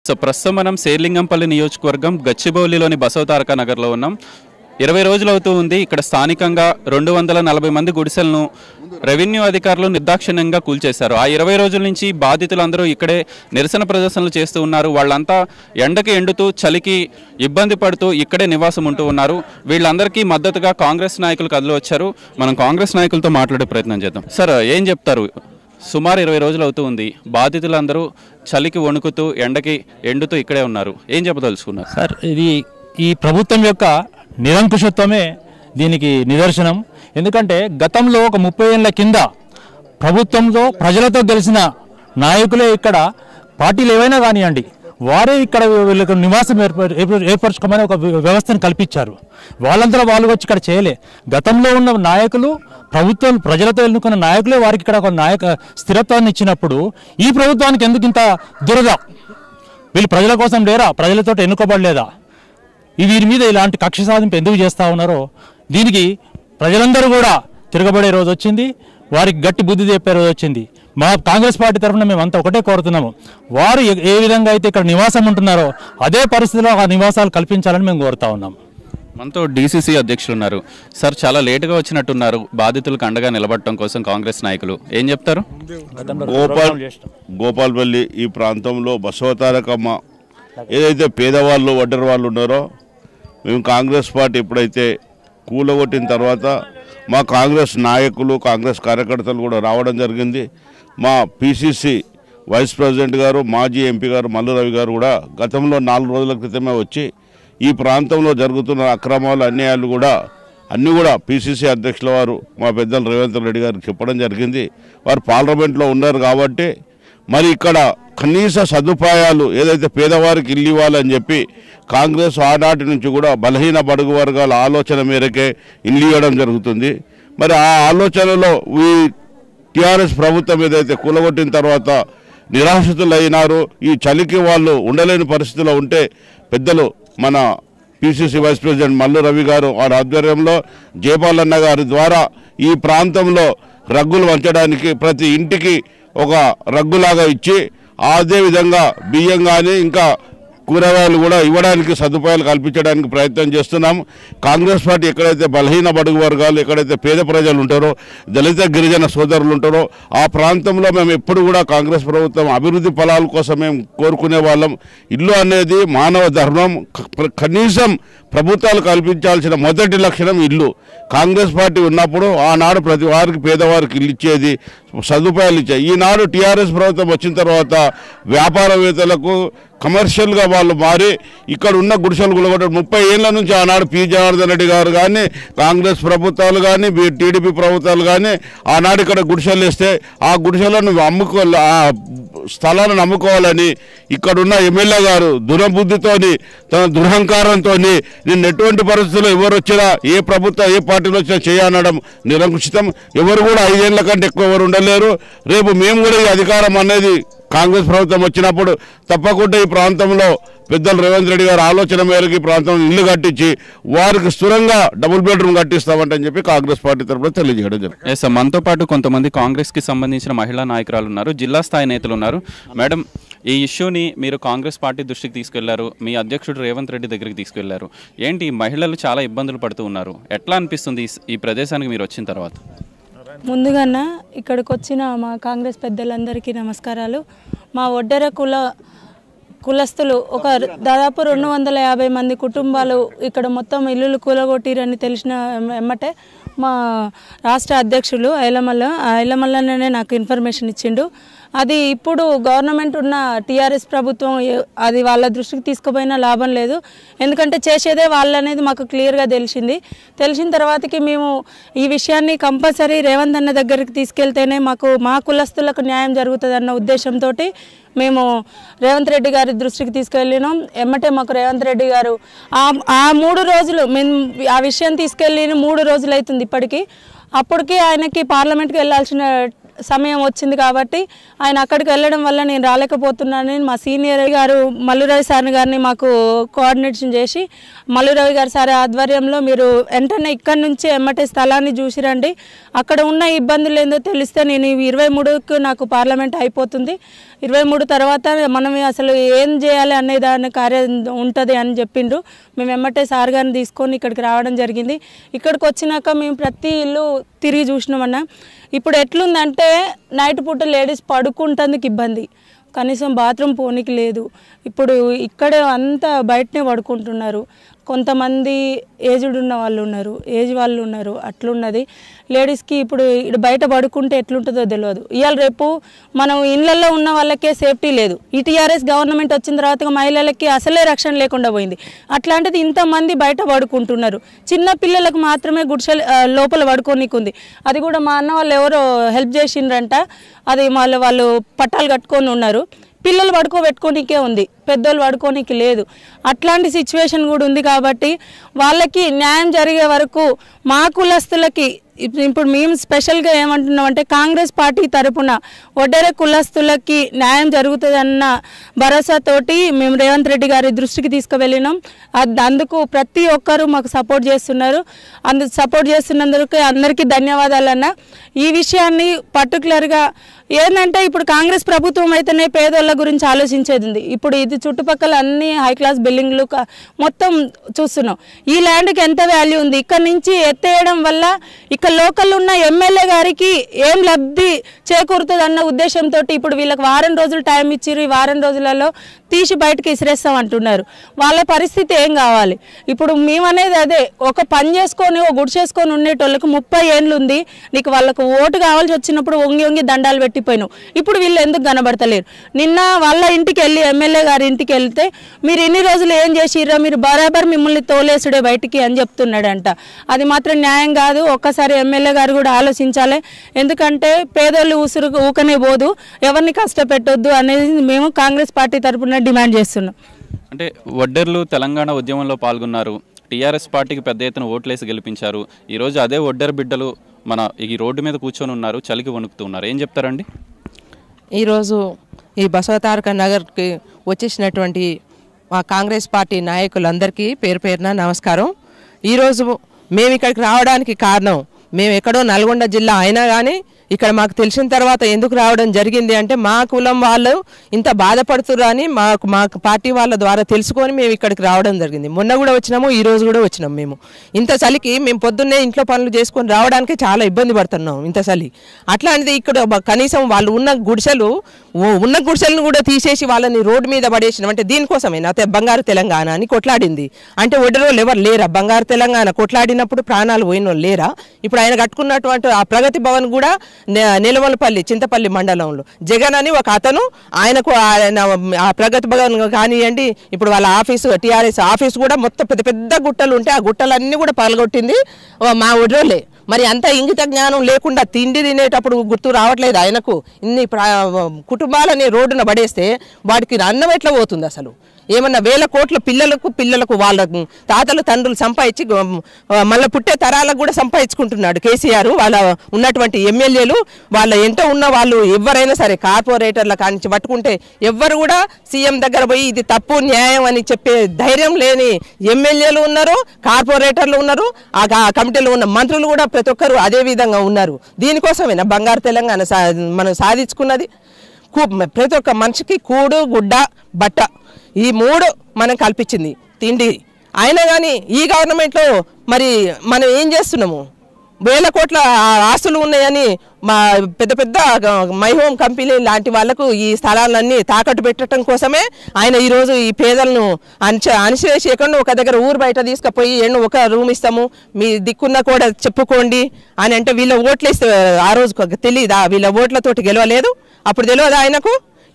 So ప్రస్తుతం మనం శేర్లింగంపల్లి నియోజకవర్గం గచ్చిబౌలిలోని బసవతారక నగర్లో ఉన్నాం ఇరవై రోజులు అవుతూ ఉంది ఇక్కడ స్థానికంగా రెండు వందల నలభై మంది గుడిసెలను రెవెన్యూ అధికారులు నిర్దాక్షిణ్యంగా కూల్చేశారు ఆ ఇరవై రోజుల నుంచి బాధితులందరూ ఇక్కడే నిరసన ప్రదర్శనలు చేస్తూ ఉన్నారు వాళ్ళంతా ఎండకి ఎండుతూ చలికి ఇబ్బంది పడుతూ ఇక్కడే నివాసం ఉంటూ ఉన్నారు వీళ్ళందరికీ మద్దతుగా కాంగ్రెస్ నాయకులు కదిలి వచ్చారు మనం కాంగ్రెస్ నాయకులతో మాట్లాడే ప్రయత్నం చేద్దాం సార్ ఏం చెప్తారు సుమారు ఇరవై రోజులు అవుతూ ఉంది బాధితులందరూ చలికి వణుకుతూ ఎండకి ఎండుతూ ఇక్కడే ఉన్నారు ఏం చెప్పదలుచుకున్నారు సార్ ఇది ఈ ప్రభుత్వం యొక్క నిరంకుశత్వమే దీనికి నిదర్శనం ఎందుకంటే గతంలో ఒక ముప్పై ఏళ్ళ కింద ప్రభుత్వంలో ప్రజలతో గెలిచిన నాయకులే ఇక్కడ పార్టీలు ఏవైనా కానివ్వండి వారే ఇక్కడ వీళ్ళకు నివాసం ఏర్ప- ఏర్ప- ఏర్పరచుకోమని ఒక వ్య- వ్యవస్థను కల్పించారు వాళ్ళంతా వాళ్ళు వచ్చి ఇక్కడ చేయలే గతంలో ఉన్న నాయకులు ప్రభుత్వం ప్రజలతో ఎన్నుకున్న నాయకులే వారికి ఇక్కడ ఒక నాయక స్థిరత్వాన్ని ఇచ్చినప్పుడు ఈ ప్రభుత్వానికి ఎందుకు ఇంత దురద వీళ్ళు ప్రజల కోసం లేరా ప్రజలతో ఎన్నుకోబడలేదా ఈ వీరి మీద ఇలాంటి కక్ష సాధింపు ఎందుకు చేస్తా ఉన్నారో దీనికి ప్రజలందరూ కూడా తిరగబడే రోజు వచ్చింది వారికి గట్టి బుద్ధి చెప్పే రోజు వచ్చింది మా కాంగ్రెస్ పార్టీ తరఫున మేము అంతా ఒకటే కోరుతున్నాము వారు ఏ- ఏ విధంగా అయితే ఇక్కడ నివాసం ఉంటున్నారో అదే పరిస్థితిలో ఆ నివాసాలు కల్పించాలని మేము కోరుతా ఉన్నాం మనతో డీసీసీ అధ్యక్షులు ఉన్నారు సార్ చాలా లేటుగా వచ్చినట్టున్నారు బాధితులకు అండగా నిలబడటం కోసం కాంగ్రెస్ నాయకులు ఏం చెప్తారు గోపాల్ గోపాల్పల్లి ఈ ప్రాంతంలో బసవతారకమ్మ ఏదైతే పేదవాళ్ళు ఒడ్డరి వాళ్ళు ఉన్నారో మేము కాంగ్రెస్ పార్టీ ఎప్పుడైతే కూలగొట్టిన తర్వాత మా కాంగ్రెస్ నాయకులు కాంగ్రెస్ కార్యకర్తలు కూడా రావడం జరిగింది మా పిసిసి వైస్ ప్రెసిడెంట్ గారు మాజీ ఎంపీ గారు మల్లు రవి గారు కూడా గతంలో నాలుగు రోజుల క్రితమే వచ్చి ఈ ప్రాంతంలో జరుగుతున్న అక్రమాలు అన్యాయాలు కూడా అన్నీ కూడా పిసిసి అధ్యక్షుల వారు మా పెద్దలు రేవంత్ రెడ్డి గారికి చెప్పడం జరిగింది వారు పార్లమెంట్లో ఉన్నారు కాబట్టి మరి ఇక్కడ కనీస సదుపాయాలు ఏదైతే పేదవారికి ఇల్లు ఇవ్వాలని చెప్పి కాంగ్రెస్ ఆనాటి నుంచి కూడా బలహీన బడుగు వర్గాల ఆలోచన మేరకే ఇల్లు ఇవ్వడం జరుగుతుంది మరి ఆ ఆలోచనలో ఈ టీఆర్ఎస్ ప్రభుత్వం ఏదైతే కూలగొట్టిన తర్వాత నిరాశ్రితులైనారు ఈ చలికి వాళ్ళు ఉండలేని పరిస్థితిలో ఉంటే పెద్దలు మన PCC vice president Mallu Ravi గారు వారి ఆధ్వర్యంలో జయపాలన్న గారి ద్వారా ఈ ప్రాంతంలో రగ్గులు వంచడానికి ప్రతి ఇంటికి ఒక రగ్గులాగా ఇచ్చి అదే విధంగా బియ్యం కానీ ఇంకా కూరగాయలు కూడా ఇవ్వడానికి సదుపాయాలు కల్పించడానికి ప్రయత్నం చేస్తున్నాం కాంగ్రెస్ పార్టీ ఎక్కడైతే బలహీన బడుగు వర్గాలు ఎక్కడైతే పేద ప్రజలు ఉంటారో దళిత గిరిజన సోదరులు ఉంటారో ఆ ప్రాంతంలో మేము ఎప్పుడు కూడా కాంగ్రెస్ ప్రభుత్వం అభివృద్ధి ఫలాల కోసం మేము కోరుకునే వాళ్ళం ఇల్లు అనేది మానవ ధర్మం క- కనీసం ప్రభుత్వాలు కల్పించాల్సిన మొదటి లక్షణం ఇల్లు కాంగ్రెస్ పార్టీ ఉన్నప్పుడు ఆనాడు ప్రతి వారికి పేదవారికి ఇల్లు ఇచ్చేది సదుపాయాలు ఇచ్చాయి ఈనాడు టీఆర్ఎస్ ప్రభుత్వం వచ్చిన తర్వాత వ్యాపారవేత్తలకు కమర్షియల్గా వాళ్ళు మారి ఇక్కడ ఉన్న గుడిసెలు కూడా ముప్పై ఏళ్ళ నుంచి ఆనాడు పి జనార్దన్ రెడ్డి గారు కానీ కాంగ్రెస్ ప్రభుత్వాలు కానీ బి- టీడీపీ ప్రభుత్వాలు కానీ ఆనాడు ఇక్కడ గుడిసెలు వేస్తే ఆ గుడిసెలను అమ్ముకో ఆ స్థలాలను అమ్ముకోవాలని ఇక్కడున్న ఎమ్మెల్యే గారు దురబుద్ధితోని తన దురహంకారంతో నిన్న ఎటువంటి పరిస్థితుల్లో ఎవరు వచ్చినా ఏ ప్రభుత్వం ఏ పార్టీలో వచ్చినా చేయనడం నిరంకుశితం ఎవరు కూడా ఐదేళ్ల కంటే ఎక్కువ ఎవరు ఉండలేరు రేపు మేము కూడా ఈ అధికారం అనేది కాంగ్రెస్ ప్రభుత్వం వచ్చినప్పుడు తప్పకుండా ఈ ప్రాంతంలో పెద్దలు రేవంత్ రెడ్డి గారి ఆలోచన మేరకు ఈ ప్రాంతంలో ఇల్లు కట్టించి వారికి స్థిరంగా డబుల్ బెడ్రూమ్ కట్టిస్తామంటని చెప్పి కాంగ్రెస్ పార్టీ తరఫున తెలియజేయడం జరిగింది ఎస్ సార్ మనతో పాటు కొంతమంది కాంగ్రెస్కి సంబంధించిన మహిళా నాయకురాలు ఉన్నారు జిల్లా స్థాయి నేతలు ఉన్నారు మేడం ఈ ఇష్యూని మీరు కాంగ్రెస్ పార్టీ దృష్టికి తీసుకెళ్లారు మీ అధ్యక్షుడు రేవంత్ రెడ్డి దగ్గరికి తీసుకెళ్లారు ఏంటి ఈ మహిళలు చాలా ఇబ్బందులు పడుతూ ఉన్నారు ఎట్లా అనిపిస్తుంది ఈ- ఈ ప్రదేశానికి మీరు వచ్చిన తర్వాత ముందుగాన ఇక్కడికి వచ్చిన మా కాంగ్రెస్ పెద్దలందరికీ నమస్కారాలు మా ఒడ్డెర కుల కులస్తులు ఒక దాదాపు రెండు వందల యాభై మంది కుటుంబాలు ఇక్కడ మొత్తం ఇల్లులు కూలగొట్టిరని తెలిసిన ఎమ్మటే మా రాష్ట్ర అధ్యక్షులు ఐలమల్ల ఐలమల్లనే నాకు ఇన్ఫర్మేషన్ ఇచ్చిండు అది ఇప్పుడు గవర్నమెంట్ ఉన్న టీఆర్ఎస్ ప్రభుత్వం ఏ- అది వాళ్ళ దృష్టికి తీసుకుపోయినా లాభం లేదు ఎందుకంటే చేసేదే వాళ్ళనేది మాకు క్లియర్గా తెలిసింది తెలిసిన తర్వాతకి మేము ఈ విషయాన్ని కంపల్సరీ రేవంత్ అన్న దగ్గరికి తీసుకెళ్తేనే మాకు మా కులస్తులకు న్యాయం జరుగుతుంది అన్న ఉద్దేశంతో మేము రేవంత్ రెడ్డి గారి దృష్టికి తీసుకెళ్ళినాం ఎమ్మటే మాకు రేవంత్ రెడ్డి గారు ఆ ఆ మూడు రోజులు మేము ఆ విషయం తీసుకెళ్ళిన మూడు రోజులు అవుతుంది ఇప్పటికీ అప్పటికి ఆయనకి పార్లమెంట్కి వెళ్ళాల్సిన సమయం వచ్చింది కాబట్టి ఆయన అక్కడికి వెళ్ళడం వల్ల నేను రాలేకపోతున్నానని మా సీనియర్ గారు మల్లురవి సార్ గారిని మాకు కోఆర్డినేషన్ చేసి మల్లురవి గారి సార్ ఆధ్వర్యంలో మీరు వెంటనే ఇక్కడి నుంచి ఎమ్మటే స్థలాన్ని చూసి రండి అక్కడ ఉన్న ఇబ్బందులు ఏందో తెలిస్తే నేను ఇరవై మూడుకు నాకు పార్లమెంట్ అయిపోతుంది ఇరవై మూడు తర్వాత మనం అసలు ఏం చేయాలి అనే దాని కార్యం ఉంటుంది అని చెప్పిండ్రు మేము ఎమ్మటే సార్ గారిని తీసుకొని ఇక్కడికి రావడం జరిగింది ఇక్కడికి వచ్చినాక మేము ప్రతి ఇల్లు తిరిగి చూసినామన్నా ఇప్పుడు ఎట్లుందంటే నైట్ పూట లేడీస్ పడుకుంటందుకు ఇబ్బంది కనీసం బాత్రూమ్ పోనీకి లేదు ఇప్పుడు ఇక్కడే అంతా బయటనే పడుకుంటున్నారు కొంతమంది ఏజ్డ్ ఉన్న వాళ్ళు ఉన్నారు ఏజ్ వాళ్ళు ఉన్నారు అట్లున్నది లేడీస్కి ఇప్పుడు ఇటు బయట పడుకుంటే ఎట్లుంటుందో తెలియదు ఇవాళ రేపు మనం ఇళ్ళల్లో ఉన్న వాళ్ళకే సేఫ్టీ లేదు ఈ టీఆర్ఎస్ గవర్నమెంట్ వచ్చిన తర్వాత మహిళలకి అసలే రక్షణ లేకుండా పోయింది అట్లాంటిది ఇంతమంది బయట పడుకుంటున్నారు చిన్న పిల్లలకు మాత్రమే గుడిసె ఆ, లోపల పడుకోనీకి ఉంది అది కూడా మా అన్న వాళ్ళు ఎవరో హెల్ప్ చేసిండ్రంట అది మళ్ళీ వాళ్ళు పట్టాలు కట్టుకొని ఉన్నారు పిల్లలు పడుకోబెట్టుకోనికే ఉంది పెద్దోళ్ళు పడుకోనికి లేదు అట్లాంటి సిచ్యువేషన్ కూడా ఉంది కాబట్టి వాళ్ళకి న్యాయం జరిగే వరకు మా కులస్తులకి ఇప్- ఇప్పుడు మేము స్పెషల్గా ఏమంటున్నాం అంటే కాంగ్రెస్ పార్టీ తరపున ఒడ్డెర కులస్తులకి న్యాయం జరుగుతుందన్న భరోసాతోటి మేము రేవంత్ రెడ్డి గారి దృష్టికి తీసుకువెళ్ళినాం అద్- అందుకు ప్రతి ఒక్కరూ మాకు సపోర్ట్ చేస్తున్నారు అందు సపోర్ట్ చేస్తున్నందుకు అందరికీ ధన్యవాదాలన్న ఈ విషయాన్ని పర్టికులర్గా ఏంటంటే ఇప్పుడు కాంగ్రెస్ ప్రభుత్వం అయితేనే పేదోళ్ళ గురించి ఆలోచించేది ఉంది ఇప్పుడు ఇది చుట్టుపక్కల అన్ని హై క్లాస్ బిల్డింగ్లు క- మొత్తం చూస్తున్నాం ఈ ల్యాండ్కి ఎంత వాల్యూ ఉంది ఇక్కడ నుంచి ఎత్తేయడం వల్ల ఇక్కడ లోకల్ ఉన్న ఎమ్మెల్యే గారికి ఏం లబ్ధి చేకూరుతుంది అన్న ఉద్దేశంతో ఇప్పుడు వీళ్ళకి వారం రోజులు టైం ఇచ్చిర్రు ఈ వారం రోజులలో తీసి బయటకు ఇసిరేస్తాం అంటున్నారు వాళ్ళ పరిస్థితి ఏం కావాలి ఇప్పుడు మేమనేది అదే ఒక పని చేసుకొని ఒక గుడిసేసుకొని ఉండేటోళ్ళకి ముప్పై ఏండ్లు ఉంది నీకు వాళ్ళకు ఓటు కావాల్సి వచ్చినప్పుడు వంగి వంగి దండాలు పెట్టిపోయినావు ఇప్పుడు వీళ్ళు ఎందుకు కనబడతలేరు నిన్న వాళ్ళ ఇంటికి వెళ్ళి ఎమ్మెల్యే గారి ఇంటికి వెళ్తే మీరు ఇన్ని రోజులు ఏం చేసిర్రా మీరు బరాబర్ మిమ్మల్ని తోలేసుడే బయటికి అని చెప్తున్నాడంట అది మాత్రం న్యాయం కాదు ఒక్కసారి ఎమ్మెల్యే గారు కూడా ఆలోచించాలి ఎందుకంటే పేదోళ్ళు ఉసురు ఊకనే పోదు ఎవరిని కష్టపెట్టొద్దు అనేది మేము కాంగ్రెస్ పార్టీ తరపున డిమాండ్ చేస్తున్నాం అంటే వడ్డెర్లు తెలంగాణ ఉద్యమంలో పాల్గొన్నారు టీఆర్ఎస్ పార్టీకి పెద్ద ఎత్తున ఓట్లేసి గెలిపించారు ఈరోజు అదే ఒడ్డెర బిడ్డలు మన ఈ రోడ్డు మీద కూర్చొని ఉన్నారు చలికి వణుకుతున్నారు ఏం చెప్తారండి ఈరోజు ఈ బసవతారక నగర్కి వచ్చేసినటువంటి మా కాంగ్రెస్ పార్టీ నాయకులందరికీ పేరు పేరున నమస్కారం ఈరోజు మేము ఇక్కడికి రావడానికి కారణం మేము ఎక్కడో నల్గొండ జిల్లా అయినా కానీ ఇక్కడ మాకు తెలిసిన తర్వాత ఎందుకు రావడం జరిగింది అంటే మా కులం వాళ్ళు ఇంత బాధపడుతుర్రు అని మాకు మా పార్టీ వాళ్ళ ద్వారా తెలుసుకొని మేము ఇక్కడికి రావడం జరిగింది మొన్న కూడా వచ్చినాము ఈ రోజు కూడా వచ్చినాం మేము ఇంత చలికి మేము పొద్దున్నే ఇంట్లో పనులు చేసుకొని రావడానికి చాలా ఇబ్బంది పడుతున్నాం ఇంత చలి అట్లాంటిది ఇక్కడ బ- కనీసం వాళ్ళు ఉన్న గుడిసెలు ఉ- ఉన్న గుడిసెలను కూడా తీసేసి వాళ్ళని రోడ్డు మీద పడేసినాం అంటే దీనికోసమే నా బంగారు తెలంగాణ అని కొట్లాడింది అంటే ఒడ్డరోళ్ళు ఎవరు లేరా బంగారు తెలంగాణ కొట్లాడినప్పుడు ప్రాణాలు పోయిన వాళ్ళు లేరా ఇప్పుడు ఆయన కట్టుకున్నటువంటి ఆ ప్రగతి భవన్ కూడా నె- నిలమలపల్లి చింతపల్లి మండలంలో జగన్ అని ఒక అతను ఆయనకు ఆయన ఆ ప్రగతి భవన్ కానివ్వండి ఇప్పుడు వాళ్ళ ఆఫీసు టీఆర్ఎస్ ఆఫీస్ కూడా మొత్తం పెద్ద పెద్ద గుట్టలు ఉంటే ఆ గుట్టలన్నీ కూడా పగలగొట్టింది ఓ మా ఒడ్రోలే మరి అంత ఇంగిత జ్ఞానం లేకుండా తిండి తినేటప్పుడు గుర్తు రావట్లేదు ఆయనకు ఇన్ని ప్రా- కుటుంబాలని రోడ్డున పడేస్తే వాడికి అన్నం ఎట్లా పోతుంది అసలు ఏమన్నా వేల కోట్ల పిల్లలకు పిల్లలకు వాళ్ళ తాతలు తండ్రులు సంపాదించి గ- మళ్ళీ పుట్టే తరాలకు కూడా సంపాదించుకుంటున్నాడు కేసీఆర్ వాళ్ళ ఉన్నటువంటి ఎమ్మెల్యేలు వాళ్ళ ఎంట ఉన్న వాళ్ళు ఎవరైనా సరే కార్పొరేటర్ల కానించి పట్టుకుంటే ఎవ్వరు కూడా సీఎం దగ్గర పోయి ఇది తప్పు న్యాయం అని చెప్పే ధైర్యం లేని ఎమ్మెల్యేలు ఉన్నారు కార్పొరేటర్లు ఉన్నారు ఆ క- కమిటీలో ఉన్న మంత్రులు కూడా ప్రతి ఒక్కరు అదే విధంగా ఉన్నారు దీనికోసమేనా బంగారు తెలంగాణ సా మనం సాధించుకున్నది కూ- ప్రతి ఒక్క మనిషికి కూడు గుడ్డ బట్ట ఈ మూడు మనం కల్పించింది తిండి అయినా కానీ ఈ గవర్నమెంట్లో మరి మనం ఏం చేస్తున్నాము వేల కోట్ల ఆస్తులు ఉన్నాయని మా పెద్ద పెద్ద మై హోమ్ కంపెనీ లాంటి వాళ్లకు ఈ స్థలాలన్నీ తాకట్టు పెట్టడం కోసమే ఆయన ఈరోజు ఈ పేదలను అణచ అణిచేసి ఎక్కడో ఒక దగ్గర ఊరు బయట తీసుకుపోయి ఎన్నో ఒక రూమ్ ఇస్తాము మీ దిక్కున్న కూడా చెప్పుకోండి అని అంటే వీళ్ళ ఓట్లు ఇస్తే ఆ రోజు తెలియదా వీళ్ళ ఓట్లతోటి గెలవలేదు అప్పుడు తెలియదా ఆయనకు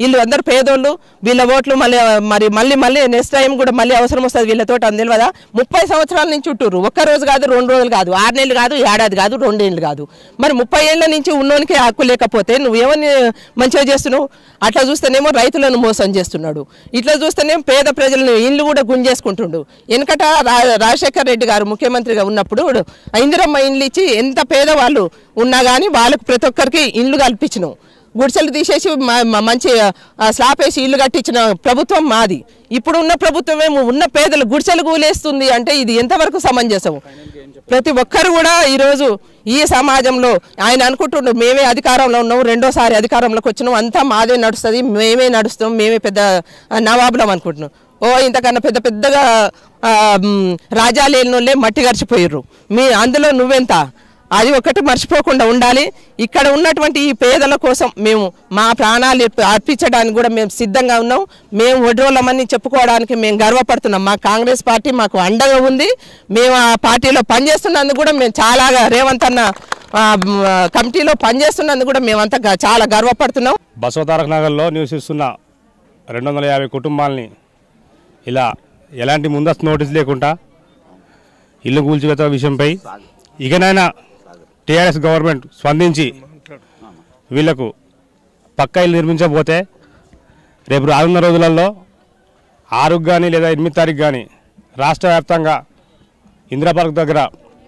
వీళ్ళు అందరు పేదోళ్ళు వీళ్ళ ఓట్లు మళ్ళీ మరి మళ్ళీ మళ్ళీ నెక్స్ట్ టైం కూడా మళ్ళీ అవసరం వస్తుంది వీళ్ళతో అని తెలియదా ముప్పై సంవత్సరాల నుంచి చుట్టూరు ఒక్క రోజు కాదు రెండు రోజులు కాదు ఆరు నెలలు కాదు ఏడాది కాదు రెండేళ్ళు కాదు మరి ముప్పై ఏళ్ళ నుంచి ఉన్నోనికి హక్కు లేకపోతే నువ్వేమని మంచిగా చేస్తున్నావు అట్లా చూస్తేనేమో రైతులను మోసం చేస్తున్నాడు ఇట్లా చూస్తేనేమో పేద ప్రజలను ఇల్లు కూడా గుంజేసుకుంటుండు వెనకట రా- రాజశేఖర్ రెడ్డి గారు ముఖ్యమంత్రిగా ఉన్నప్పుడు ఇందిరమ్మ ఇండ్లు ఇచ్చి ఎంత పేదవాళ్ళు ఉన్నా కానీ వాళ్ళకు ప్రతి ఒక్కరికి ఇండ్లు కల్పించినాం గుడిసెలు తీసేసి మ- మ- మంచి ఆ, స్లాబ్ వేసి ఇల్లు కట్టించిన ప్రభుత్వం మాది ఇప్పుడు ఉన్న ప్రభుత్వం ఏమో ఉన్న పేదలు గుడిసెలు కూలేస్తుంది అంటే ఇది ఎంతవరకు సమంజసం ప్రతి ఒక్కరు కూడా ఈరోజు ఈ సమాజంలో ఆయన అనుకుంటున్నారు మేమే అధికారంలో ఉన్నాం రెండోసారి అధికారంలోకి వచ్చినాం అంతా మాదే నడుస్తుంది మేమే నడుస్తాం మేమే పెద్ద ఆ, నవాబులం అనుకుంటున్నాం ఓ ఇంతకన్నా పెద్ద పెద్దగా ఆ, మ్, రాజాలేనోళ్ళే మట్టి గడిచిపోయారు మీ అందులో నువ్వెంత అది ఒకటి మర్చిపోకుండా ఉండాలి ఇక్కడ ఉన్నటువంటి ఈ పేదల కోసం మేము మా ప్రాణాలు ఇప్ప- అర్పించడానికి కూడా మేము సిద్ధంగా ఉన్నాం మేము ఒడ్రోళ్ళమని చెప్పుకోవడానికి మేము గర్వపడుతున్నాం మా కాంగ్రెస్ పార్టీ మాకు అండగా ఉంది మేము ఆ పార్టీలో పనిచేస్తున్నందుకు కూడా మేము చాలా రేవంత్ అన్న ఆ, మ్, కమిటీలో పనిచేస్తున్నందుకు కూడా మేమంతా గ- చాలా గర్వపడుతున్నాం బసవతారక నగర్లో నివసిస్తున్న రెండు వందల యాభై కుటుంబాలని ఇలా ఎలాంటి ముందస్తు నోటీస్ లేకుండా ఇల్లు కూల్చివేత విషయంపై ఇకనైనా టీఆర్ఎస్ గవర్నమెంట్ స్పందించి వీళ్లకు పక్కా ఇల్లు నిర్మించకపోతే రేపు రానున్న రోజులలో ఆరుకు కానీ లేదా ఎనిమిది తారీఖు కానీ రాష్ట్ర వ్యాప్తంగా ఇందిరా పార్క్ దగ్గర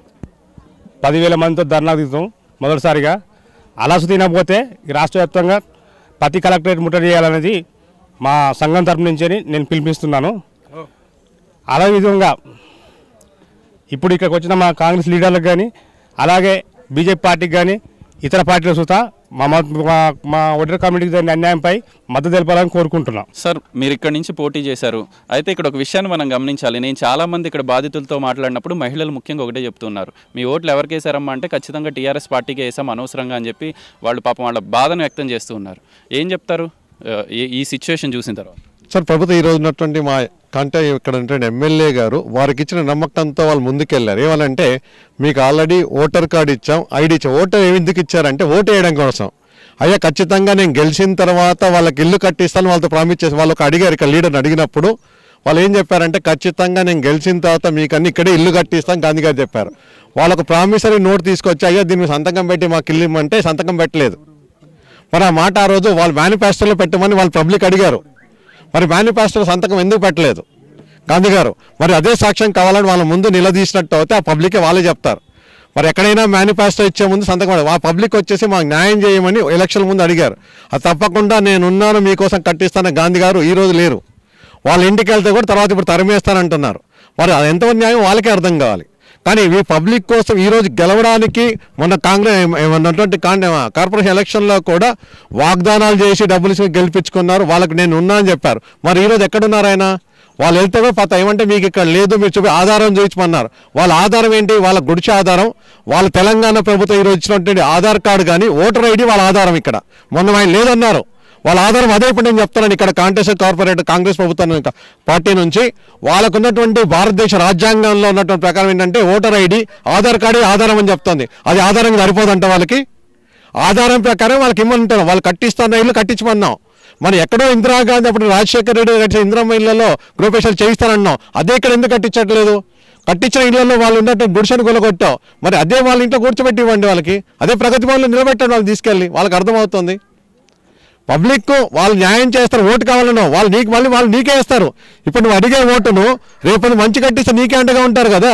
పదివేల మందితో ధర్నా దిగుతాం మొదటిసారిగా అలాసు తినకపోతే ఈ రాష్ట్ర వ్యాప్తంగా ప్రతి కలెక్టరేట్ ముట్టడి చేయాలనేది మా సంఘం తరపు నుంచి అని నేను పిలిపిస్తున్నాను అదే విధంగా ఇప్పుడు ఇక్కడికి వచ్చిన మా కాంగ్రెస్ లీడర్లకు కానీ అలాగే బీజేపీ పార్టీకి కానీ ఇతర పార్టీల సుతా మా మత- మా- మా ఒడర్ కమిటీకి జరిగిన అన్యాయంపై మద్దతు తెలపాలని కోరుకుంటున్నాం సార్ మీరు ఇక్కడ నుంచి పోటీ చేశారు అయితే ఇక్కడ ఒక విషయాన్ని మనం గమనించాలి నేను చాలా మంది ఇక్కడ బాధితులతో మాట్లాడినప్పుడు మహిళలు ముఖ్యంగా ఒకటే చెప్తున్నారు మీ ఓట్లు ఎవరికి వేసారమ్మా అంటే ఖచ్చితంగా టీఆర్ఎస్ పార్టీకి వేసాం అనవసరంగా అని చెప్పి వాళ్ళు పాపం వాళ్ళ బాధను వ్యక్తం చేస్తూ ఉన్నారు ఏం చెప్తారు ఆ, ఈ- ఈ సిచ్యువేషన్ చూసిన తర్వాత సార్ ప్రభుత్వం ఈ రోజు ఉన్నటువంటి మా కంటే ఇక్కడ ఉన్నటువంటి ఎమ్మెల్యే గారు వారికి ఇచ్చిన నమ్మకంతో వాళ్ళు ముందుకెళ్లారు ఏమనంటే మీకు ఆల్రెడీ ఓటర్ కార్డు ఇచ్చాం ఐడి ఇచ్చాం ఓటర్ ఎందుకు ఇచ్చారంటే ఓటు వేయడం కోసం అయ్యా ఖచ్చితంగా నేను గెలిచిన తర్వాత వాళ్ళకి ఇల్లు కట్టిస్తాను వాళ్ళతో ప్రామిస్ చేసి వాళ్ళకి అడిగారు ఇక్కడ లీడర్ని అడిగినప్పుడు వాళ్ళు ఏం చెప్పారంటే ఖచ్చితంగా నేను గెలిచిన తర్వాత మీకు అన్ని ఇక్కడే ఇల్లు కట్టిస్తాం గాంధీ గారు చెప్పారు వాళ్ళకు ప్రామిసరీ నోట్ తీసుకొచ్చి అయ్యా దీన్ని సంతకం పెట్టి మాకు ఇల్లు ఇమ్మంటే సంతకం పెట్టలేదు మరి ఆ మాట ఆ రోజు వాళ్ళు మేనిఫెస్టోలో పెట్టమని వాళ్ళు పబ్లిక్ అడిగారు మరి మేనిఫెస్టోలో సంతకం ఎందుకు పెట్టలేదు గాంధీ గారు మరి అదే సాక్ష్యం కావాలని వాళ్ళ ముందు నిలదీసినట్టు అయితే ఆ పబ్లికే వాళ్ళే చెప్తారు మరి ఎక్కడైనా మేనిఫెస్టో ఇచ్చే ముందు సంతకం పెట్టాలి. ఆ పబ్లిక్ వచ్చేసి మాకు న్యాయం చేయమని ఎలక్షన్ ముందు అడిగారు అది తప్పకుండా నేనున్నాను మీకోసం కట్టిస్తాను గాంధీ గారు ఈ రోజు లేరు వాళ్ళ ఇంటికి వెళ్తే కూడా తర్వాత ఇప్పుడు తరిమేస్తానంటున్నారు మరి అది ఎంతవరకు న్యాయం వాళ్ళకే అర్థం కావాలి కానీ ఈ పబ్లిక్ కోసం ఈ రోజు గెలవడానికి మొన్న కాంగ్రెస్ ఉన్నటువంటి కార్పొరేషన్ ఎలక్షన్లో కూడా వాగ్దానాలు చేసి డబ్బులు ఇచ్చి గెలిపించుకున్నారు వాళ్ళకి నేను ఉన్నా అని చెప్పారు మరి ఈ రోజు ఎక్కడున్నారు ఆయన వాళ్ళు వెళ్తే కూడా పత ఏమంటే మీకు ఇక్కడ లేదు మీరు చూపి ఆధారం చూపించమన్నారు వాళ్ళ ఆధారం ఏంటి వాళ్ళ గుడిచి ఆధారం వాళ్ళ తెలంగాణ ప్రభుత్వం ఈరోజు ఇచ్చినటువంటి ఆధార్ కార్డు కానీ ఓటర్ ఐడి వాళ్ళ ఆధారం ఇక్కడ మొన్న ఆయన లేదన్నారు వాళ్ళ ఆధారం అదే ఇప్పుడు నేను చెప్తాను ఇక్కడ కాంటెస్ట్ కార్పొరేట్ కాంగ్రెస్ ప్రభుత్వం యొక్క పార్టీ నుంచి వాళ్ళకు ఉన్నటువంటి భారతదేశ రాజ్యాంగంలో ఉన్నటువంటి ప్రకారం ఏంటంటే ఓటర్ ఐడి ఆధార్ కార్డే ఆధారం అని చెప్తుంది అది ఆధారంగా సరిపోదంట వాళ్ళకి ఆధారం ప్రకారం వాళ్ళకి ఇమ్మంటారు వాళ్ళు కట్టిస్తున్న ఇల్లు కట్టించమన్నాం మరి ఎక్కడో ఇందిరాగాంధీ అప్పుడు రాజశేఖర రెడ్డి కట్టిన ఇందిరమ్మ ఇళ్లలో గృహపేషాలు చేయిస్తానన్నాం అదే ఇక్కడ ఎందుకు కట్టించట్లేదు కట్టించిన ఇళ్లలో వాళ్ళు ఉన్నట్టు గుడిసెను కొలగొట్టాం మరి అదే వాళ్ళ ఇంట్లో కూర్చోబెట్టి ఇవ్వండి వాళ్ళకి అదే ప్రగతి భవన్లో నిలబెట్టండి వాళ్ళు తీసుకెళ్ళి వాళ్ళకి అర్థమవుతుంది పబ్లిక్ వాళ్ళు న్యాయం చేస్తారు ఓటు కావాలనో వాళ్ళు నీకు మళ్ళీ వాళ్ళు నీకే ఇస్తారు ఇప్పుడు నువ్వు అడిగే ఓటును రేపు మంచి కట్టిస్తే నీకే అండగా ఉంటారు కదా